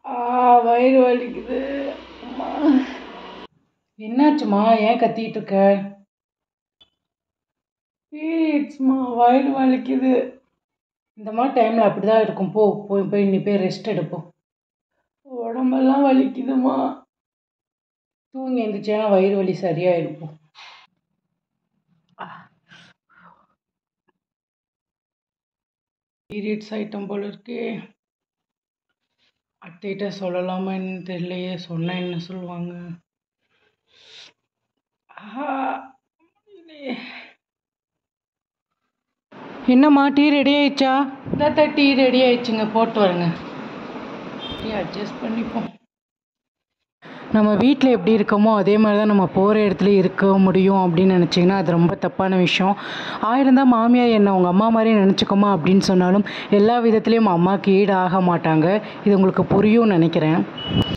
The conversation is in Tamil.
ஆ வயிறு வலிக்குது அம்மா என்னாச்சும்மா ஏன் கத்திட்டு இருக்க பீரியட்ஸ்மா வயிறு வலிக்குது இந்த மாதிரி டைமில் அப்படி தான் இருக்கும் போ போய் போய் நீ போய் ரெஸ்ட் எடுப்போம் உடம்பெல்லாம் வலிக்குதுமா தூங்கி எழுந்திரிச்சேன்னா வயிறு வலி சரியாயிருக்கும் பீரியட்ஸ் ஐட்டம் போல இருக்கே அத்தைகிட்ட சொல்லலாமா என்னன்னு தெரியலையே சொன்னால் என்ன சொல்லுவாங்க ஆஹா, இல்லையே. என்னம்மா டீ ரெடி ஆயிடுச்சா இந்தாத்தா டீ ரெடி ஆயிடுச்சுங்க போட்டு வரேங்க டீ அட்ஜஸ்ட் பண்ணிப்போம் நம்ம வீட்டில் எப்படி இருக்கோமோ அதே மாதிரி தான் நம்ம போகிற இடத்துல இருக்க முடியும் அப்படின்னு நினச்சிங்கன்னா அது ரொம்ப தப்பான விஷயம் ஆயிரம் தான் மாமியார் என்ன உங்கள் அம்மா மாதிரியே நினச்சிக்கோமா அப்படின்னு சொன்னாலும் எல்லா விதத்துலேயும் அம்மாவுக்கு ஈடு ஆக மாட்டாங்க இது உங்களுக்கு புரியும்னு நினைக்கிறேன்